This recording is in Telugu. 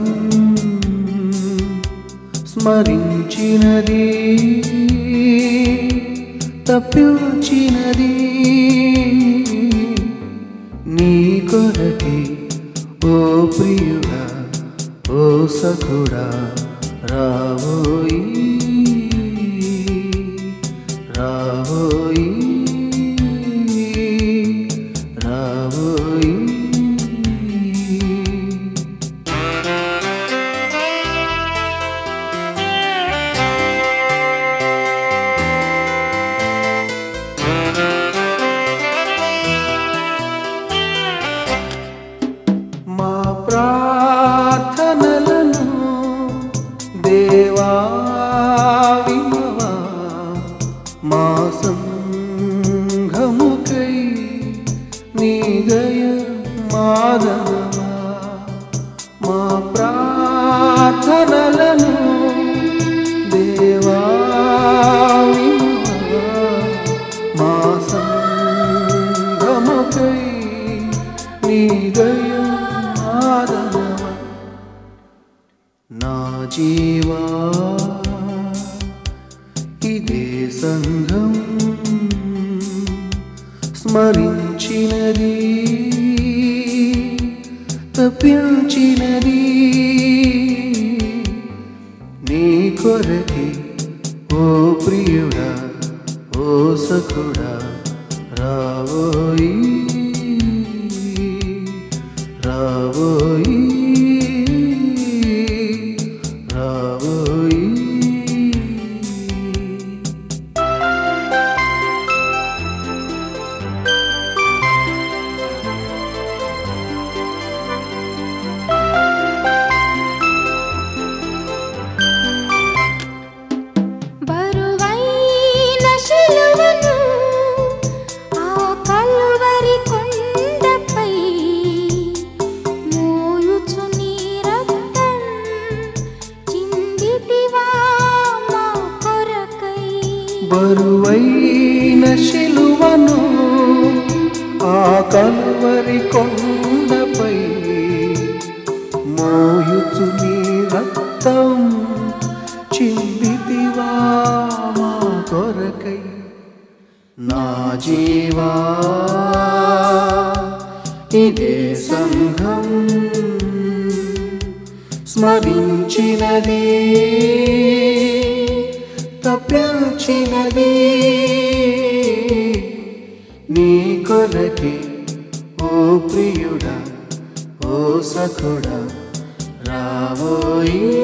స్మరించినది తప్పించినది నీ కొరకే ఓ ప్రియుడా ఓ సఖుడా రావోయి రావోయి రావోయి మా ప్రార్థనలను దేవా వినవా మా సంఘముకై నీ దయ మాదనమా మా ప్రార్థనలను దేవా వినవా మా సంఘముకై నీ దయ మాదనమా నా జీవా ఇదే సంఘం స్మరించినది తప్పించినది నీ కొరకి ఓ ప్రియుడా ఓ సఖుడా రావోయి రావోయి రావోయి బరువైన శిలువను ఆ కలువరి కొండపై మోయుచు నీ రక్తం చిందితివా మా కొరకై బరువైన శిలువను ఆ కలువరి కొండపై మోయుచు నీ రక్తం చిందితివా మా కొరకై నా జీవా ఇదే సంఘం స్మరించినది తప్పించినది నీ కొరకే ఓ ప్రియుడా ఓ సఖుడా రావోయి